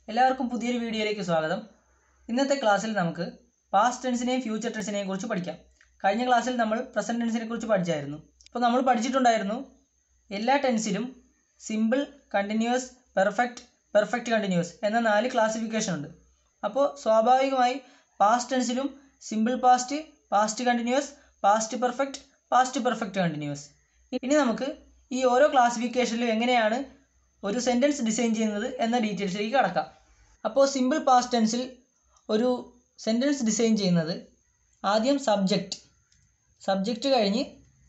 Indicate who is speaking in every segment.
Speaker 1: എല്ലാവർക്കും പുതിയൊരു വീഡിയോയിലേക്ക് സ്വാഗതം ഇന്നത്തെ ക്ലാസ്സിൽ നമുക്ക് പാസ്റ്റ് ടെൻസിനെയും ഫ്യൂച്ചർ ടെൻസിനെയും കുറിച്ച് പഠിക്കാം കഴിഞ്ഞ ക്ലാസ്സിൽ നമ്മൾ പ്രസൻറ്റ് ടെൻസിനെ കുറിച്ച് പഠിച്ചായിരുന്നു അപ്പോൾ നമ്മൾ പഠിച്ചിട്ടുണ്ടായിരുന്നു എല്ലാ ടെൻസിലും simple continuous perfect perfect continuous എന്ന നാല് ക്ലാസിഫിക്കേഷൻ ഉണ്ട് അപ്പോൾ സ്വാഭാവികമായി പാസ്റ്റ് ടെൻസിലും simple past past continuous past perfect past perfect continuous ഇനി നമുക്ക് ഈ ഓരോ ക്ലാസിഫിക്കേഷനിലും എങ്ങനെയാണ് ഒരു സെൻറ്റൻസ് ഡിസൈൻ ചെയ്യുന്നത് എന്ന ഡീറ്റെയിൽസിലേക്ക് കടക്കാം അപ്പോൾ സിമ്പിൾ പാസ്റ്റ് ടെൻസിൽ ഒരു സെൻറ്റൻസ് ഡിസൈൻ ചെയ്യുന്നത് ആദ്യം സബ്ജക്റ്റ് സബ്ജക്റ്റ് കഴിഞ്ഞ്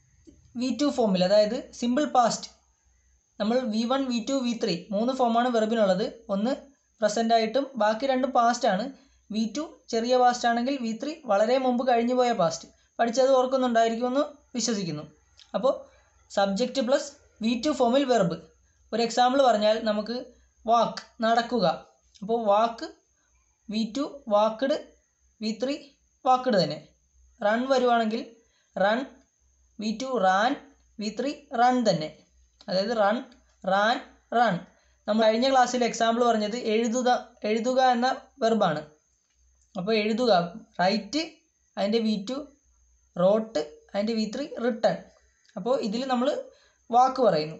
Speaker 1: വി ടു ഫോമിൽ അതായത് സിമ്പിൾ പാസ്റ്റ് നമ്മൾ V one V two V three മൂന്ന് ഫോമാണ് വെർബിനുള്ളത് ഒന്ന് പ്രസൻ്റ് ആയിട്ടും ബാക്കി രണ്ടും പാസ്റ്റ് ആണ് വി ടു ചെറിയ പാസ്റ്റ് ആണെങ്കിൽ വി ത്രീ വളരെ മുമ്പ് കഴിഞ്ഞു പോയ പാസ്റ്റ് പഠിച്ചത് ഓർക്കുന്നുണ്ടായിരിക്കുമെന്ന് വിശ്വസിക്കുന്നു അപ്പോൾ സബ്ജക്റ്റ് പ്ലസ് വി ടു ഫോമിൽ വെർബ് ഒരു എക്സാമ്പിൾ പറഞ്ഞാൽ നമുക്ക് വാക്ക് നടക്കുക അപ്പോൾ walk V two walked V three walked തന്നെ റൺ വരുവാണെങ്കിൽ run V two ran V three run തന്നെ അതായത് റൺ റാൻ റൺ നമ്മൾ കഴിഞ്ഞ ക്ലാസ്സിൽ എക്സാമ്പിൾ പറഞ്ഞത് എഴുതുക എഴുതുക എന്ന വെർബാണ് അപ്പോൾ എഴുതുക റൈറ്റ് അതിൻ്റെ വി ടു റോട്ട് അതിൻ്റെ വി ത്രീ റിട്ടേൺ അപ്പോൾ ഇതിൽ നമ്മൾ വാക്ക് പറയുന്നു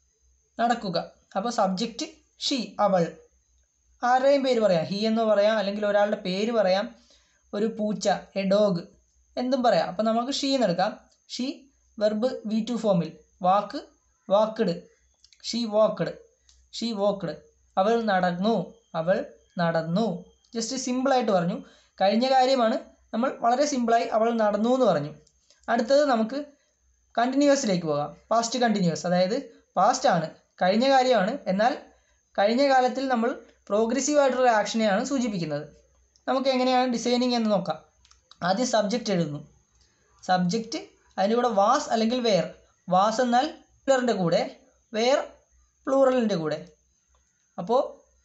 Speaker 1: നടക്കുക അപ്പോൾ സബ്ജക്റ്റ് ഷീ അവൾ ആരുടെയും പേര് പറയാം ഹി എന്ന് പറയാം അല്ലെങ്കിൽ ഒരാളുടെ പേര് പറയാം ഒരു പൂച്ച എ ഡോഗ് എന്തും പറയാം അപ്പോൾ നമുക്ക് ഷീ എന്നെടുക്കാം ഷീ വെർബ് വി ടു ഫോമിൽ walk walked she walked she walked അവൾ നടന്നു അവൾ നടന്നു ജസ്റ്റ് സിമ്പിളായിട്ട് പറഞ്ഞു കഴിഞ്ഞ കാര്യമാണ് നമ്മൾ വളരെ സിമ്പിളായി അവൾ നടന്നു എന്ന് പറഞ്ഞു അടുത്തത് നമുക്ക് കണ്ടിന്യൂസിലേക്ക് പോകാം പാസ്റ്റ് കണ്ടിന്യൂസ് അതായത് പാസ്റ്റ് ആണ് കഴിഞ്ഞ കാര്യമാണ് എന്നാൽ കഴിഞ്ഞ കാലത്തിൽ നമ്മൾ പ്രോഗ്രസീവ് ആയിട്ടുള്ള ആക്ഷനെയാണ് സൂചിപ്പിക്കുന്നത് നമുക്ക് എങ്ങനെയാണ് ഡിസൈനിങ് എന്ന് നോക്കാം ആദ്യം സബ്ജക്റ്റ് എഴുതുന്നു സബ്ജക്റ്റ് അതിൻ്റെ കൂടെ വാസ് അല്ലെങ്കിൽ വെയർ വാസ് എന്നാൽ പ്ലറിൻ്റെ കൂടെ വെയർ പ്ലൂറലിൻ്റെ കൂടെ അപ്പോൾ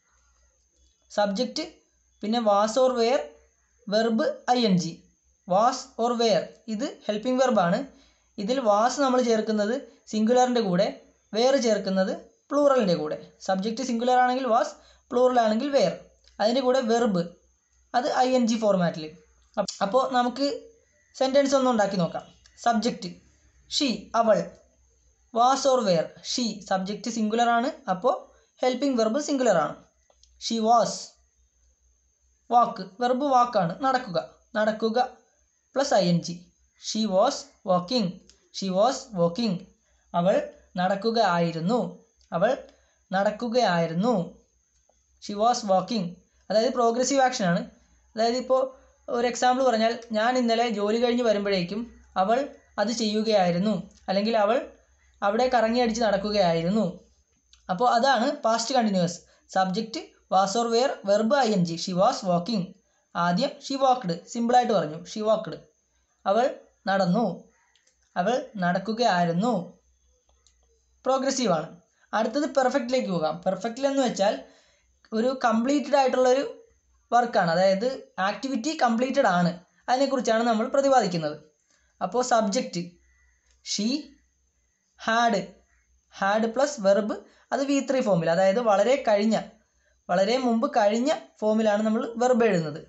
Speaker 1: സബ്ജക്റ്റ് പിന്നെ was or were verb I N G was or were ഇത് ഹെൽപ്പിംഗ് വെർബാണ് ഇതിൽ വാസ് നമ്മൾ ചേർക്കുന്നത് സിംഗുലറിൻ്റെ കൂടെ വെയർ ചേർക്കുന്നത് പ്ലൂറലിൻ്റെ കൂടെ സബ്ജക്റ്റ് സിംഗുലർ ആണെങ്കിൽ വാസ് പ്ലൂറൽ ആണെങ്കിൽ വെയർ അതിൻ്റെ കൂടെ വെർബ് അത് ഐ എൻ ജി ഫോർമാറ്റിൽ അപ്പോൾ നമുക്ക് സെൻറ്റൻസ് ഒന്ന് ഉണ്ടാക്കി നോക്കാം സബ്ജക്റ്റ് ഷീ അവൾ was or were she subject singular ആണ് അപ്പോൾ ഹെൽപ്പിംഗ് വെർബ് സിംഗുലർ ആണ് ഷീ വാസ് വാക്ക് വെർബ് വാക്കാണ് നടക്കുക നടക്കുക plus I N G she was walking she was walking അവൾ നടക്കുക ആയിരുന്നു അവൾ നടക്കുകയായിരുന്നു ഷി വാസ് വാക്കിംഗ് അതായത് പ്രോഗ്രസീവ് ആക്ഷനാണ് അതായത് ഇപ്പോൾ ഒരു എക്സാമ്പിൾ പറഞ്ഞാൽ ഞാൻ ഇന്നലെ ജോലി കഴിഞ്ഞ് വരുമ്പോഴേക്കും അവൾ അത് ചെയ്യുകയായിരുന്നു അല്ലെങ്കിൽ അവൾ അവിടെ കറങ്ങി അടിച്ച് നടക്കുകയായിരുന്നു അപ്പോൾ അതാണ് past continuous subject was or were verb I N G she was walking ആദ്യം ഷി വാക്ക്ഡ് സിമ്പിളായിട്ട് പറഞ്ഞു ഷി വാക്ക്ഡ് അവൾ നടന്നു അവൾ നടക്കുകയായിരുന്നു പ്രോഗ്രസീവ് ആണ് അടുത്തത് പെർഫെക്റ്റിലേക്ക് പോകാം പെർഫെക്റ്റിൽ എന്ന് വെച്ചാൽ ഒരു കംപ്ലീറ്റഡ് ആയിട്ടുള്ളൊരു വർക്കാണ് അതായത് ആക്ടിവിറ്റി കംപ്ലീറ്റഡ് ആണ് അതിനെക്കുറിച്ചാണ് നമ്മൾ പ്രതിപാദിക്കുന്നത് അപ്പോൾ subject she had had plus verb അത് വി ത്രീ ഫോമിൽ അതായത് വളരെ കഴിഞ്ഞ വളരെ മുമ്പ് കഴിഞ്ഞ ഫോമിലാണ് നമ്മൾ വെർബ് എഴുതുന്നത്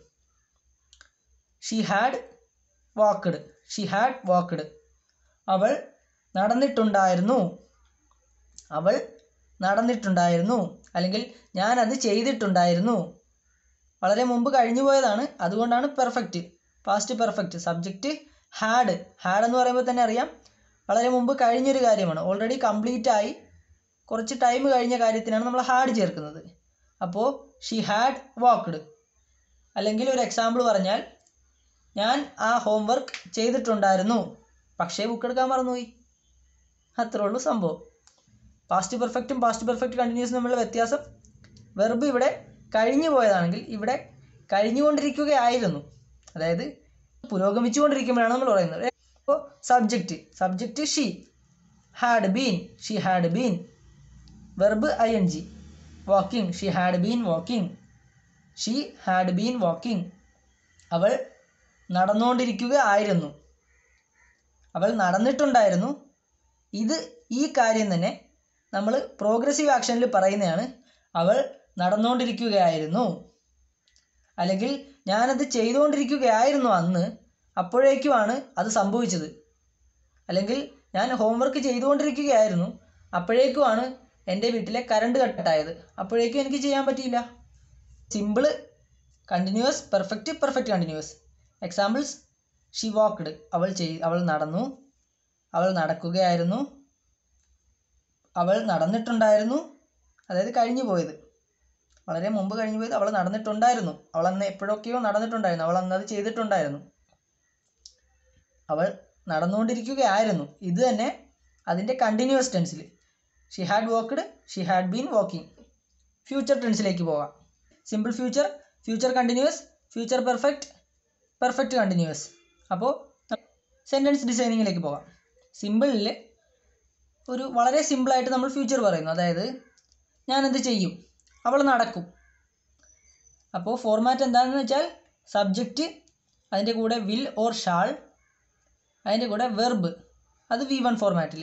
Speaker 1: she had walked she had walked അവൾ നടന്നിട്ടുണ്ടായിരുന്നു അവൾ നടന്നിട്ടുണ്ടായിരുന്നു അല്ലെങ്കിൽ ഞാൻ അത് ചെയ്തിട്ടുണ്ടായിരുന്നു വളരെ മുമ്പ് കഴിഞ്ഞു പോയതാണ് അതുകൊണ്ടാണ് perfect past perfect subject had had എന്ന് പറയുമ്പോൾ തന്നെ അറിയാം വളരെ മുമ്പ് കഴിഞ്ഞൊരു കാര്യമാണ് ഓൾറെഡി കംപ്ലീറ്റ് ആയി കുറച്ച് ടൈം കഴിഞ്ഞ കാര്യത്തിനാണ് നമ്മൾ ഹാഡ് ചേർക്കുന്നത് അപ്പോൾ ഷീ ഹാഡ് വാക്ക്ഡ് അല്ലെങ്കിൽ ഒരു എക്സാമ്പിൾ പറഞ്ഞാൽ ഞാൻ ആ ഹോംവർക്ക് ചെയ്തിട്ടുണ്ടായിരുന്നു പക്ഷേ ബുക്ക് എടുക്കാൻ മറന്നുപോയി അത്രേ ഉള്ളൂ സംഭവം പാസ്റ്റ് പെർഫെക്റ്റും പാസ്റ്റ് പെർഫെക്റ്റ് കണ്ടിന്യൂസും തമ്മിലുള്ള വ്യത്യാസം വെർബ് ഇവിടെ കഴിഞ്ഞു പോയതാണെങ്കിൽ ഇവിടെ കഴിഞ്ഞുകൊണ്ടിരിക്കുകയായിരുന്നു അതായത് പുരോഗമിച്ചുകൊണ്ടിരിക്കുമ്പോഴാണ് നമ്മൾ പറയുന്നത് അപ്പോൾ subject subject she had been she had been verb I N G walking she had been walking she had been walking അവൾ നടന്നുകൊണ്ടിരിക്കുക ആയിരുന്നു അവൾ നടന്നിട്ടുണ്ടായിരുന്നു ഇത് ഈ കാര്യം തന്നെ നമ്മൾ പ്രോഗ്രസീവ് ആക്ഷനിൽ പറയുന്നതാണ് അവൾ നടന്നുകൊണ്ടിരിക്കുകയായിരുന്നു അല്ലെങ്കിൽ ഞാനത് ചെയ്തുകൊണ്ടിരിക്കുകയായിരുന്നു അന്ന് അപ്പോഴേക്കുമാണ് അത് സംഭവിച്ചത് അല്ലെങ്കിൽ ഞാൻ ഹോംവർക്ക് ചെയ്തുകൊണ്ടിരിക്കുകയായിരുന്നു അപ്പോഴേക്കുമാണ് എൻ്റെ വീട്ടിലെ കറണ്ട് കട്ടായത് അപ്പോഴേക്കും എനിക്ക് ചെയ്യാൻ പറ്റിയില്ല simple continuous perfect perfect continuous examples she walked അവൾ ചെയ് അവൾ നടന്നു അവൾ നടക്കുകയായിരുന്നു അവൾ നടന്നിട്ടുണ്ടായിരുന്നു അതായത് കഴിഞ്ഞു പോയത് വളരെ മുമ്പ് കഴിഞ്ഞു പോയത് അവൾ നടന്നിട്ടുണ്ടായിരുന്നു അവൾ അന്ന് എപ്പോഴൊക്കെയോ നടന്നിട്ടുണ്ടായിരുന്നു അവൾ അന്ന് അത് ചെയ്തിട്ടുണ്ടായിരുന്നു അവൾ നടന്നുകൊണ്ടിരിക്കുകയായിരുന്നു ഇത് തന്നെ അതിൻ്റെ കണ്ടിന്യൂസ് ടെൻസിൽ she had walked she had been walking future ടെൻസിലേക്ക് പോകാം simple future future continuous future perfect perfect continuous അപ്പോൾ സെൻറ്റൻസ് ഡിസൈനിങ്ങിലേക്ക് പോകാം സിമ്പിളിൽ ഒരു വളരെ സിമ്പിളായിട്ട് നമ്മൾ ഫ്യൂച്ചർ പറയുന്നു അതായത് ഞാനെന്ത് ചെയ്യും അവൾ നടക്കും അപ്പോൾ ഫോർമാറ്റ് എന്താണെന്ന് വെച്ചാൽ സബ്ജക്റ്റ് അതിൻ്റെ കൂടെ വിൽ ഓർ ഷാൾ അതിൻ്റെ കൂടെ വെർബ് അത് വി വൺ ഫോർമാറ്റിൽ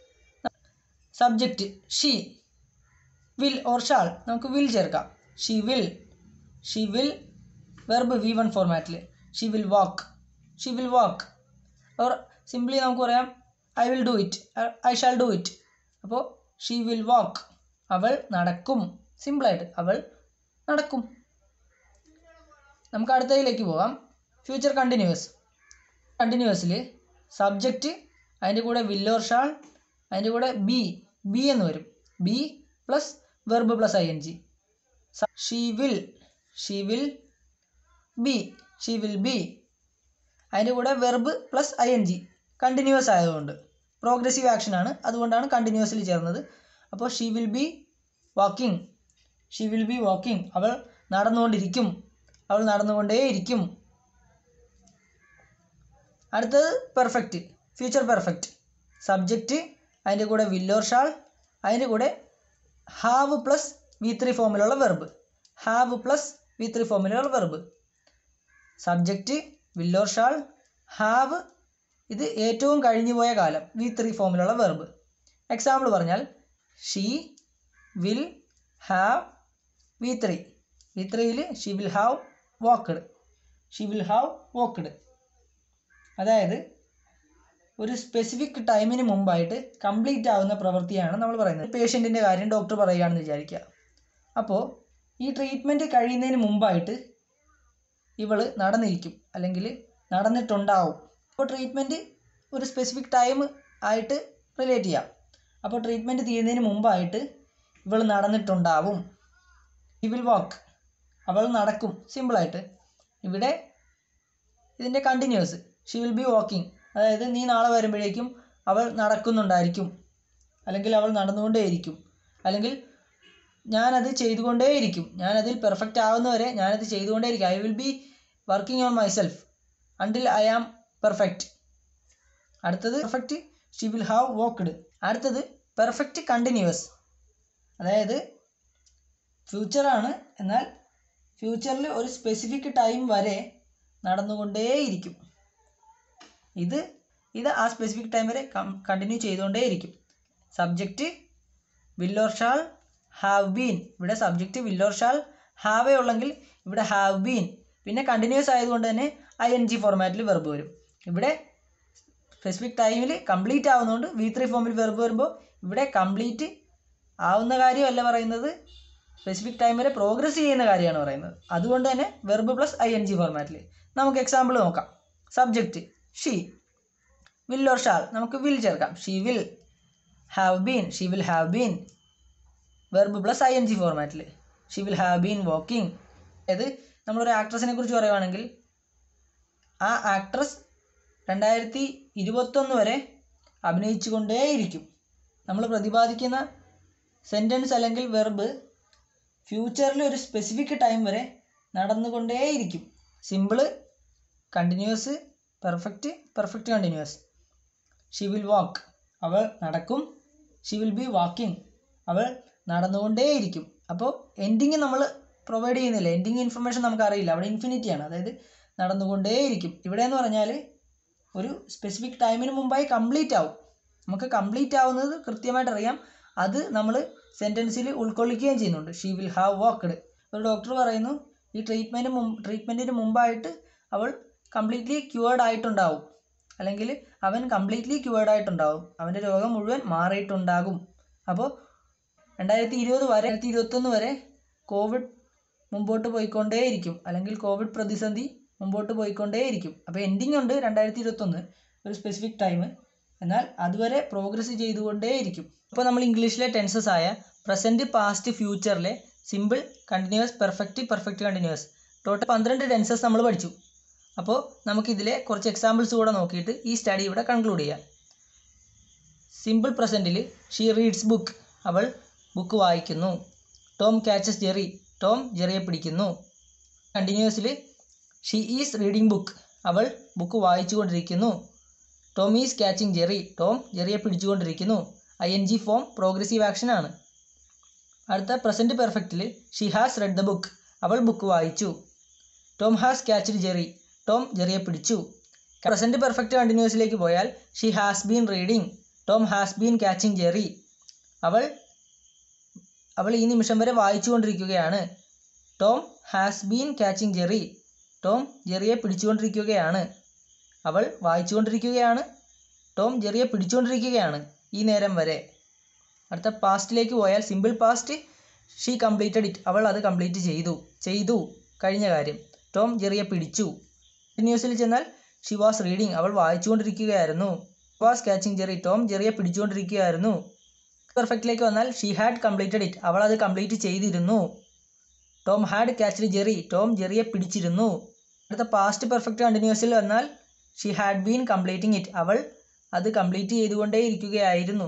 Speaker 1: subject she will or shall നമുക്ക് വിൽ ചേർക്കാം she will she will verb V one ഫോർമാറ്റിൽ she will walk she will walk or simply നമുക്ക് പറയാം I will do it I shall do it അപ്പോൾ she will walk അവൾ നടക്കും സിമ്പിളായിട്ട് അവൾ നടക്കും നമുക്ക് അടുത്തതിലേക്ക് പോകാം ഫ്യൂച്ചർ കണ്ടിന്യൂസ് കണ്ടിന്യൂസിൽ സബ്ജക്റ്റ് അതിൻ്റെ കൂടെ വിൽ ഓർ ഷാൾ അതിൻ്റെ കൂടെ ബി ബി എന്ന് വരും be plus verb plus I N G she will she will be she will be അതിൻ്റെ കൂടെ verb plus I N G continuous ആയതുകൊണ്ട് പ്രോഗ്രസീവ് ആക്ഷൻ ആണ് അതുകൊണ്ടാണ് കണ്ടിന്യൂസിൽ ചേർന്നത് അപ്പോൾ she will be walking she will be walking അവൾ നടന്നുകൊണ്ടിരിക്കും അവൾ നടന്നുകൊണ്ടേയിരിക്കും അടുത്തത് പെർഫെക്റ്റ് ഫ്യൂച്ചർ പെർഫെക്റ്റ് സബ്ജക്റ്റ് അതിൻ്റെ കൂടെ വില്ലോർ ഷാൾ അതിൻ്റെ കൂടെ ഹാവ് പ്ലസ് വി ത്രീ ഫോമിലുള്ള verb have plus V three ഫോമിലുള്ള verb subject will or shall have ഇത് ഏറ്റവും കഴിഞ്ഞു പോയ കാലം വി ത്രീ ഫോമിലുള്ള വെർബ് എക്സാമ്പിൾ പറഞ്ഞാൽ she will have V three V ത്രീയിൽ she will have walked she will have walked അതായത് ഒരു സ്പെസിഫിക് ടൈമിന് മുമ്പായിട്ട് കംപ്ലീറ്റ് ആവുന്ന പ്രവൃത്തിയാണ് നമ്മൾ പറയുന്നത് പേഷ്യൻറ്റിൻ്റെ കാര്യം ഡോക്ടർ പറയുകയാണെന്ന് വിചാരിക്കുക അപ്പോൾ ഈ ട്രീറ്റ്മെൻറ്റ് കഴിയുന്നതിന് മുമ്പായിട്ട് ഇവൾ നടന്നിരിക്കും അല്ലെങ്കിൽ നടന്നിട്ടുണ്ടാവും അപ്പോൾ ട്രീറ്റ്മെൻറ്റ് ഒരു സ്പെസിഫിക് ടൈം ആയിട്ട് റിലേറ്റ് ചെയ്യാം അപ്പോൾ ട്രീറ്റ്മെൻറ്റ് തീരുന്നതിന് മുമ്പായിട്ട് ഇവൾ നടന്നിട്ടുണ്ടാവും ഈ വിൽ വാക്ക് അവൾ നടക്കും സിമ്പിളായിട്ട് ഇവിടെ ഇതിൻ്റെ continuous she will be walking അതായത് നീ നാളെ വരുമ്പോഴേക്കും അവൾ നടക്കുന്നുണ്ടായിരിക്കും അല്ലെങ്കിൽ അവൾ നടന്നുകൊണ്ടേയിരിക്കും അല്ലെങ്കിൽ ഞാനത് ചെയ്തുകൊണ്ടേയിരിക്കും ഞാനതിൽ പെർഫെക്റ്റ് ആവുന്നവരെ ഞാനത് ചെയ്തുകൊണ്ടേയിരിക്കും I will be working on myself until I am perfect അടുത്തത് perfect she will have walked അടുത്തത് പെർഫെക്റ്റ് കണ്ടിന്യൂസ് അതായത് ഫ്യൂച്ചറാണ് എന്നാൽ ഫ്യൂച്ചറിൽ ഒരു സ്പെസിഫിക് ടൈം വരെ നടന്നുകൊണ്ടേയിരിക്കും ഇത് ഇത് ആ സ്പെസിഫിക് ടൈം വരെ കണ്ടിന്യൂ ചെയ്തുകൊണ്ടേയിരിക്കും subject will or shall have been ഇവിടെ സബ്ജക്റ്റ് വില്ലോർ ഷാൾ ഹാവേ ഉള്ളെങ്കിൽ ഇവിടെ ഹാവ് ബീൻ പിന്നെ കണ്ടിന്യൂസ് ആയതുകൊണ്ട് തന്നെ ഐ എൻ ജി ഫോർമാറ്റിൽ വെർബ് വരും ഇവിടെ സ്പെസിഫിക് ടൈമിൽ കംപ്ലീറ്റ് ആവുന്നതുകൊണ്ട് വി ത്രീ ഫോമിൽ വെർബ് വരുമ്പോൾ ഇവിടെ കംപ്ലീറ്റ് ആവുന്ന കാര്യമല്ല പറയുന്നത് സ്പെസിഫിക് ടൈം വരെ പ്രോഗ്രസ് ചെയ്യുന്ന കാര്യമാണ് പറയുന്നത് അതുകൊണ്ട് തന്നെ verb plus I N G ഫോർമാറ്റിൽ നമുക്ക് എക്സാമ്പിൾ നോക്കാം subject she will or shall നമുക്ക് വിൽ ചേർക്കാം she will have been she will have been verb plus I N G ഫോർമാറ്റിൽ she will have been walking അതായത് നമ്മളൊരു ആക്ട്രസിനെ കുറിച്ച് പറയുവാണെങ്കിൽ ആ ആക്ട്രസ് രണ്ടായിരത്തി ഇരുപത്തൊന്ന് വരെ അഭിനയിച്ചുകൊണ്ടേയിരിക്കും നമ്മൾ പ്രതിപാദിക്കുന്ന സെൻറ്റൻസ് അല്ലെങ്കിൽ വെർബ് ഫ്യൂച്ചറിൽ ഒരു സ്പെസിഫിക് ടൈം വരെ നടന്നുകൊണ്ടേയിരിക്കും simple continuous perfect perfect continuous she will walk അവൾ നടക്കും ഷി വിൽ ബി വാക്കിംഗ് അവൾ നടന്നുകൊണ്ടേയിരിക്കും അപ്പോൾ എൻഡിങ് നമ്മൾ പ്രൊവൈഡ് ചെയ്യുന്നില്ല എൻഡിങ് ഇൻഫർമേഷൻ നമുക്ക് അറിയില്ല അവിടെ ഇൻഫിനിറ്റി ആണ് അതായത് നടന്നുകൊണ്ടേയിരിക്കും ഇവിടെ എന്ന് പറഞ്ഞാൽ ഒരു സ്പെസിഫിക് ടൈമിന് മുമ്പായി കംപ്ലീറ്റ് ആവും നമുക്ക് കംപ്ലീറ്റ് ആവുന്നത് കൃത്യമായിട്ട് അറിയാം അത് നമ്മൾ സെൻറ്റൻസിൽ ഉൾക്കൊള്ളിക്കുകയും ചെയ്യുന്നുണ്ട് ഷീ വിൽ ഹാവ് വാക്ക്ഡ് ഒരു ഡോക്ടർ പറയുന്നു ഈ ട്രീറ്റ്മെൻറ്റ് മുമ്പ് ട്രീറ്റ്മെൻറ്റിന് മുമ്പായിട്ട് അവൾ കംപ്ലീറ്റ്ലി ക്യൂവേർഡ് ആയിട്ടുണ്ടാവും അല്ലെങ്കിൽ അവൻ കംപ്ലീറ്റ്ലി ക്യൂവേർഡ് ആയിട്ടുണ്ടാവും അവൻ്റെ രോഗം മുഴുവൻ മാറിയിട്ടുണ്ടാകും അപ്പോൾ രണ്ടായിരത്തി ഇരുപത് വരെ രണ്ടായിരത്തി ഇരുപത്തൊന്ന് വരെ കോവിഡ് മുമ്പോട്ട് പോയിക്കൊണ്ടേയിരിക്കും അല്ലെങ്കിൽ കോവിഡ് പ്രതിസന്ധി മുമ്പോട്ട് പോയിക്കൊണ്ടേയിരിക്കും അപ്പോൾ എൻഡിങ് ഉണ്ട് രണ്ടായിരത്തി ഇരുപത്തൊന്ന് ഒരു സ്പെസിഫിക് ടൈം എന്നാൽ അതുവരെ പ്രോഗ്രസ് ചെയ്തുകൊണ്ടേയിരിക്കും അപ്പോൾ നമ്മൾ ഇംഗ്ലീഷിലെ ടെൻസസ് ആയ പ്രസൻറ്റ് പാസ്റ്റ് ഫ്യൂച്ചറിലെ simple continuous perfect perfect continuous total പന്ത്രണ്ട് ടെൻസസ് നമ്മൾ പഠിച്ചു അപ്പോൾ നമുക്കിതിലെ കുറച്ച് എക്സാമ്പിൾസ് കൂടെ നോക്കിയിട്ട് ഈ സ്റ്റഡി ഇവിടെ കൺക്ലൂഡ് ചെയ്യാം സിമ്പിൾ പ്രസൻറ്റിൽ ഷീ റീഡ്സ് ബുക്ക് അവൾ ബുക്ക് വായിക്കുന്നു ടോം ക്യാച്ചസ് ജെറി ടോം ജെറിയെ പിടിക്കുന്നു കണ്ടിന്യൂസിൽ ഷീ ഈസ് റീഡിംഗ് ബുക്ക് അവൾ ബുക്ക് വായിച്ചുകൊണ്ടിരിക്കുന്നു Tom is catching Jerry Tom ജെറിയെ പിടിച്ചുകൊണ്ടിരിക്കുന്നു I N G form progressive action ആണ് അടുത്ത പ്രസൻറ്റ് പെർഫെക്റ്റിൽ she has read the book അവൾ ബുക്ക് വായിച്ചു Tom has caught Jerry Tom ജെറിയെ പിടിച്ചു പ്രസൻറ്റ് പെർഫെക്റ്റ് കണ്ടിന്യൂസിലേക്ക് പോയാൽ she has been reading Tom has been catching Jerry അവൾ അവൾ ഈ നിമിഷം വരെ വായിച്ചുകൊണ്ടിരിക്കുകയാണ് Tom has been catching Jerry Tom ജെറിയെ പിടിച്ചുകൊണ്ടിരിക്കുകയാണ് അവൾ വായിച്ചുകൊണ്ടിരിക്കുകയാണ് ടോം ജെറിയെ പിടിച്ചുകൊണ്ടിരിക്കുകയാണ് ഈ നേരം വരെ അടുത്ത പാസ്റ്റിലേക്ക് പോയാൽ simple past she completed it അവൾ അത് കംപ്ലീറ്റ് ചെയ്തു ചെയ്തു കഴിഞ്ഞ കാര്യം ടോം ജെറിയെ പിടിച്ചു കണ്ടിന്യൂസിൽ ചെന്നാൽ ഷി വാസ് റീഡിങ് അവൾ വായിച്ചുകൊണ്ടിരിക്കുകയായിരുന്നു വാസ് ക്യാച്ചിങ് ജെറി ടോം ജെറിയെ പിടിച്ചുകൊണ്ടിരിക്കുകയായിരുന്നു പെർഫെക്റ്റിലേക്ക് വന്നാൽ ഷീ ഹാഡ് കംപ്ലീറ്റഡ് ഇറ്റ് അവൾ അത് കംപ്ലീറ്റ് ചെയ്തിരുന്നു Tom had catched Jerry Tom ജെറിയെ പിടിച്ചിരുന്നു അടുത്ത പാസ്റ്റ് പെർഫെക്റ്റ് കണ്ടിന്യൂസിൽ വന്നാൽ she had been completing it അവൾ അത് കംപ്ലീറ്റ് ചെയ്തുകൊണ്ടേയിരിക്കുകയായിരുന്നു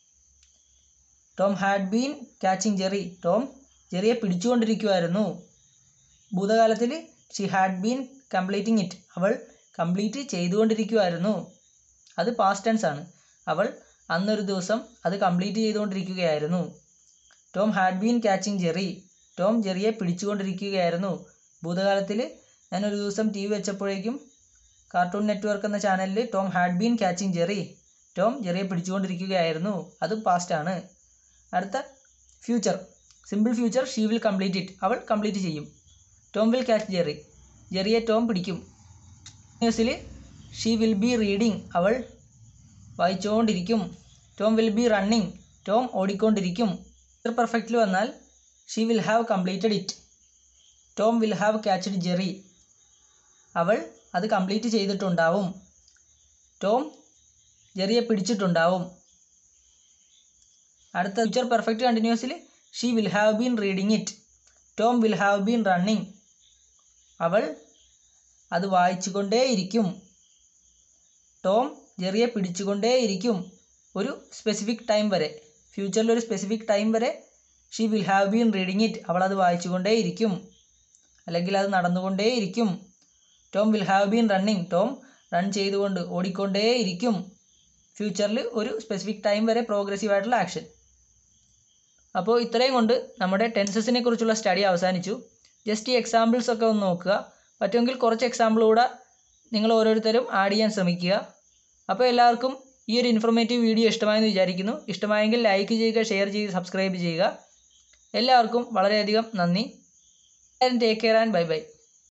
Speaker 1: Tom had been catching Jerry Tom ജെറിയെ പിടിച്ചുകൊണ്ടിരിക്കുമായിരുന്നു ഭൂതകാലത്തിൽ she had been completing it അവൾ കംപ്ലീറ്റ് ചെയ്തുകൊണ്ടിരിക്കുമായിരുന്നു അത് പാസ്റ്റ് ടെൻസ് ആണ് അവൾ അന്നൊരു ദിവസം അത് കംപ്ലീറ്റ് ചെയ്തുകൊണ്ടിരിക്കുകയായിരുന്നു Tom had been catching Jerry Tom ജെറിയെ പിടിച്ചുകൊണ്ടിരിക്കുകയായിരുന്നു ഭൂതകാലത്തിൽ ഞാനൊരു ദിവസം ടി വി വെച്ചപ്പോഴേക്കും കാർട്ടൂൺ നെറ്റ്വർക്ക് എന്ന ചാനലിൽ Tom had been catching Jerry Tom ജെറിയെ പിടിച്ചുകൊണ്ടിരിക്കുകയായിരുന്നു അത് പാസ്റ്റ് ആണ് അടുത്ത future simple future she will complete it അവൾ കംപ്ലീറ്റ് ചെയ്യും ടോം വിൽ ക്യാച്ച് ജെറി ജെറിയെ ടോം പിടിക്കും ന്യൂസിൽ ഷീ വിൽ ബി റീഡിങ് അവൾ വായിച്ചുകൊണ്ടിരിക്കും Tom will be running Tom ഓടിക്കൊണ്ടിരിക്കും പെർഫെക്റ്റിൽ വന്നാൽ she will have completed it Tom will have ക്യാച്ച്ഡ് Jerry അവൾ അത് കംപ്ലീറ്റ് ചെയ്തിട്ടുണ്ടാവും ടോം ജെറിയെ പിടിച്ചിട്ടുണ്ടാവും അടുത്ത ഫ്യൂച്ചർ പെർഫെക്റ്റ് കണ്ടിന്യൂസിൽ she will have been reading it Tom will have been running അവൾ അത് വായിച്ചുകൊണ്ടേയിരിക്കും ടോം ജെറിയെ പിടിച്ചുകൊണ്ടേയിരിക്കും ഒരു സ്പെസിഫിക് ടൈം വരെ ഫ്യൂച്ചറിൽ ഒരു സ്പെസിഫിക് ടൈം വരെ she will have been reading it അവൾ അത് വായിച്ചുകൊണ്ടേയിരിക്കും അല്ലെങ്കിൽ അത് നടന്നുകൊണ്ടേയിരിക്കും Tom will have been running Tom run ചെയ്തുകൊണ്ട് ഓടിക്കൊണ്ടേയിരിക്കും ഫ്യൂച്ചറിൽ ഒരു സ്പെസിഫിക് ടൈം വരെ പ്രോഗ്രസീവ് ആയിട്ടുള്ള ആക്ഷൻ അപ്പോൾ ഇത്രയും കൊണ്ട് നമ്മുടെ ടെൻസസിനെ കുറിച്ചുള്ള സ്റ്റഡി അവസാനിച്ചു ജസ്റ്റ് ഈ എക്സാമ്പിൾസ് ഒക്കെ ഒന്ന് നോക്കുക പറ്റുമെങ്കിൽ കുറച്ച് എക്സാമ്പിൾ കൂടെ നിങ്ങൾ ഓരോരുത്തരും ആഡ് ചെയ്യാൻ ശ്രമിക്കുക അപ്പോൾ എല്ലാവർക്കും ഈ ഒരു ഇൻഫോർമേറ്റീവ് വീഡിയോ ഇഷ്ടമായെന്ന് വിചാരിക്കുന്നു ഇഷ്ടമായെങ്കിൽ ലൈക്ക് ചെയ്യുക ഷെയർ ചെയ്യുക സബ്സ്ക്രൈബ് ചെയ്യുക എല്ലാവർക്കും വളരെയധികം നന്ദി take care and bye by